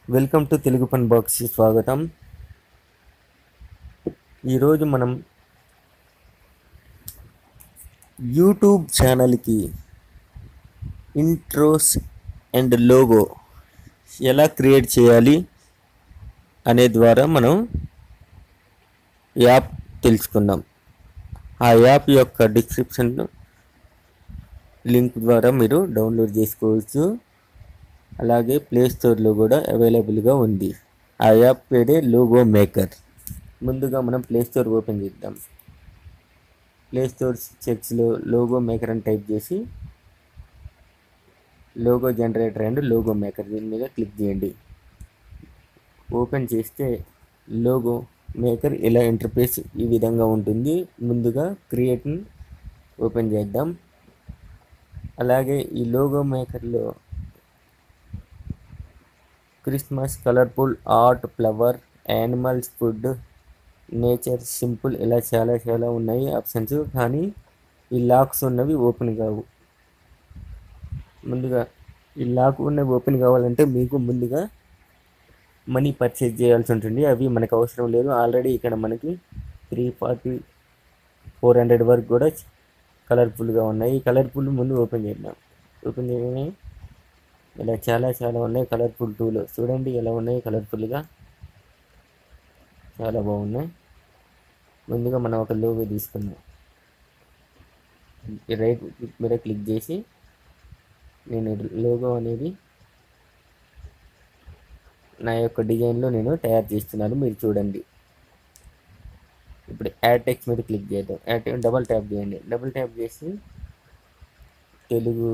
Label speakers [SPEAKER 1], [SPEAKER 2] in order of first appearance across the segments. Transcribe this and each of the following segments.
[SPEAKER 1] welcome to Telugu పన్ box స్వాగతం ఈరోజు మనం యూట్యూబ్ ఛానల్కి ఇంట్రోస్ అండ్ లోగో ఎలా క్రియేట్ చేయాలి అనే ద్వారా మనం యాప్ తెలుసుకుందాం ఆ యాప్ యొక్క డిస్క్రిప్షన్ లింక్ ద్వారా మీరు డౌన్లోడ్ చేసుకోవచ్చు అలాగే ప్లే స్టోర్లో కూడా అవైలబుల్గా ఉంది ఆ యాప్ పేరే లోగో మేకర్ ముందుగా మనం ప్లే స్టోర్ ఓపెన్ చేద్దాం ప్లే స్టోర్ చెక్స్లో లోగో మేకర్ అని టైప్ చేసి logo generator and logo maker దీని మీద క్లిక్ చేయండి ఓపెన్ చేస్తే లోగో మేకర్ ఇలా ఇంటర్ఫేస్ ఈ విధంగా ఉంటుంది ముందుగా క్రియేట్ని ఓపెన్ చేద్దాం అలాగే ఈ లోగో మేకర్లో Christmas colourful art flower animals food nature simple ఇలా చాలా చాలా ఉన్నాయి ఆప్షన్స్ కానీ ఈ లాక్స్ ఉన్నవి ఓపెన్ కావు ముందుగా ఈ లాక్ ఉన్నవి ఓపెన్ కావాలంటే మీకు ముందుగా మనీ పర్చేజ్ చేయాల్సి ఉంటుంది అవి మనకు అవసరం లేదు ఆల్రెడీ ఇక్కడ మనకి త్రీ ఫార్టీ ఫోర్ హండ్రెడ్ వరకు కూడా కలర్ఫుల్గా ఉన్నాయి ఈ కలర్ఫుల్ ముందు ఓపెన్ చేద్దాం ఓపెన్ చేయగానే ఇలా చాలా చాలా ఉన్నాయి కలర్ఫుల్ టూలు చూడండి ఎలా ఉన్నాయి కలర్ఫుల్గా చాలా బాగున్నాయి ముందుగా మనం ఒక లోగో తీసుకుందాం ఈ రైట్ క్లిక్ మీద క్లిక్ చేసి నేను లోగో అనేది నా యొక్క డిజైన్లో నేను తయారు చేస్తున్నాను మీరు చూడండి ఇప్పుడు యాడ్ టెక్స్ట్ మీద క్లిక్ చేద్దాం యాడ్ డబల్ ట్యాప్ చేయండి డబుల్ ట్యాప్ చేసి తెలుగు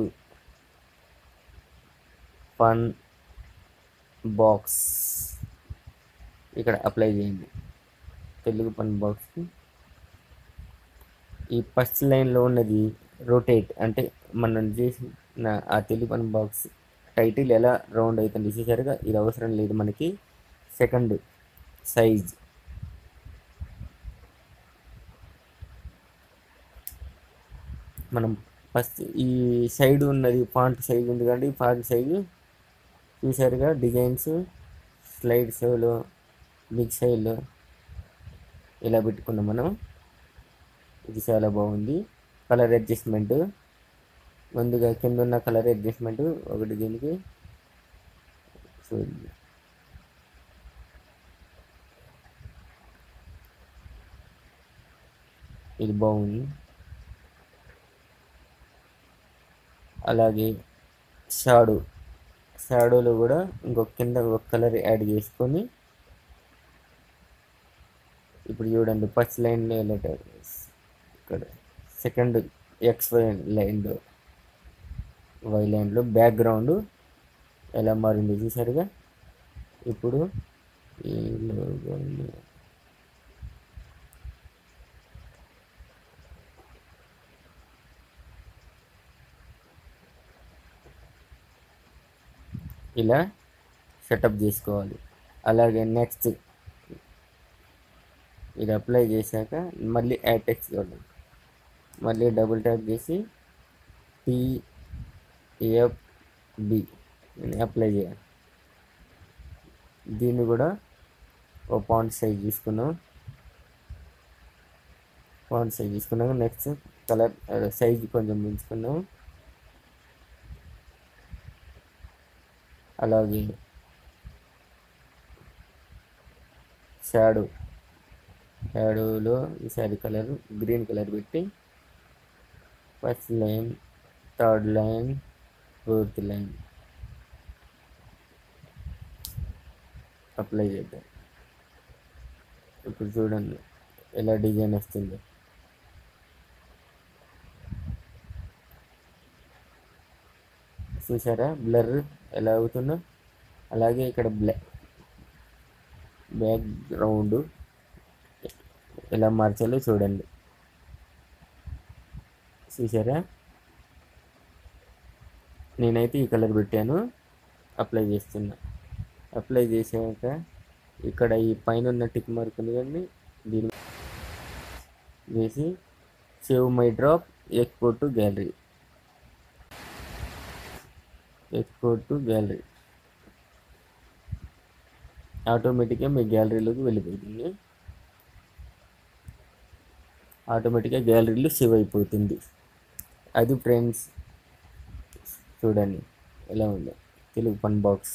[SPEAKER 1] ఫన్ బాక్స్ ఇక్కడ అప్లై చేయండి తెలుగు ఫన్ బాక్స్కి ఈ ఫస్ట్ లైన్లో ఉన్నది రొటేట్ అంటే మనం చేసిన ఆ తెలుగు ఫన్ బాక్స్ టైటిల్ ఎలా రౌండ్ అవుతుంది చూసారుగా ఇది అవసరం లేదు మనకి సెకండ్ సైజ్ మనం ఫస్ట్ ఈ సైడ్ ఉన్నది ఫాంట్ సైజ్ ఉంది కాబట్టి ఫాంట్ సైజు చూసారుగా డిజైన్స్ స్లైడ్స్లో బిగ్ సైడ్లో ఇలా పెట్టుకున్నాం మనం ఇది చాలా బాగుంది కలర్ అడ్జస్ట్మెంట్ ముందుగా కింద ఉన్న కలర్ అడ్జస్ట్మెంట్ ఒకటి దీనికి చూడండి ఇది బాగుంది అలాగే షాడో షాడోలో కూడా ఇంకొక కింద ఒక కలర్ యాడ్ చేసుకొని ఇప్పుడు చూడండి ఫస్ట్ లైన్లో ఎలా ఇక్కడ సెకండ్ ఎక్స్ వై లైన్లో వై లైన్లో బ్యాక్గ్రౌండ్ ఎలా మారింది చూసారుగా ఇప్పుడు ఈ లోగోని ఇలా సెటప్ చేసుకోవాలి అలాగే నెక్స్ట్ ఇది అప్లై చేశాక మళ్ళీ యాడ్ టెక్స్ట్ చూడండి మళ్ళీ డబుల్ ట్యాప్ చేసి టిఎఫ్బి అప్లై చేయాలి దీన్ని కూడా ఓ పాయింట్ సైజ్ తీసుకున్నాం పాయింట్ సైజ్ తీసుకున్నాం నెక్స్ట్ కలర్ సైజ్ కొంచెం పెంచుకున్నాం అలాగే షాడో షాడోలో ఈసారి కలర్ గ్రీన్ కలర్ పెట్టి first line third line fourth line apply చేద్దాం ఇప్పుడు చూడండి ఎలా డిజైన్ వస్తుందో చూసారా బ్లర్ ఎలా అవుతుందో అలాగే ఇక్కడ బ్లా బ్యాక్గ్రౌండ్ ఎలా మార్చాలో చూడండి చూసారా నేనైతే ఈ కలర్ పెట్టాను అప్లై చేస్తున్నా అప్లై చేసాక ఇక్కడ ఈ పైన ఉన్న టిక్ మార్క్ ఉంది కానీ దీని వేసి save my drop export to gallery export to gallery ఆటోమేటిక్గా మీ గ్యాలరీలోకి వెళ్ళిపోతుంది ఆటోమేటిక్గా గ్యాలరీలో సేవ్ అయిపోతుంది అది ఫ్రెండ్స్ చూడండి ఎలా ఉందో తెలుగు ఫన్ బాక్స్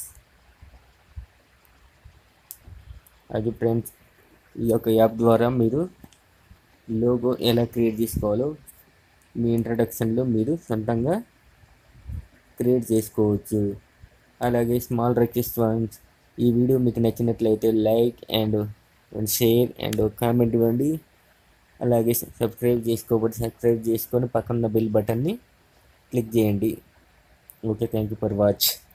[SPEAKER 1] అది ఫ్రెండ్స్ ఈ యొక్క యాప్ ద్వారా మీరు లోగో ఎలా క్రియేట్ చేసుకోవాలో మీ ఇంట్రడక్షన్లో మీరు సొంతంగా క్రియేట్ చేసుకోవచ్చు అలాగే స్మాల్ రిక్వెస్ట్ ఫ్రెండ్స్ ఈ వీడియో మీకు నచ్చినట్లయితే like and share and comment ఇవ్వండి అలాగే సబ్స్క్రైబ్ చేసుకోకపోతే సబ్స్క్రైబ్ చేసుకొని పక్కన బెల్ బటన్ని క్లిక్ చేయండి okay thank you for watch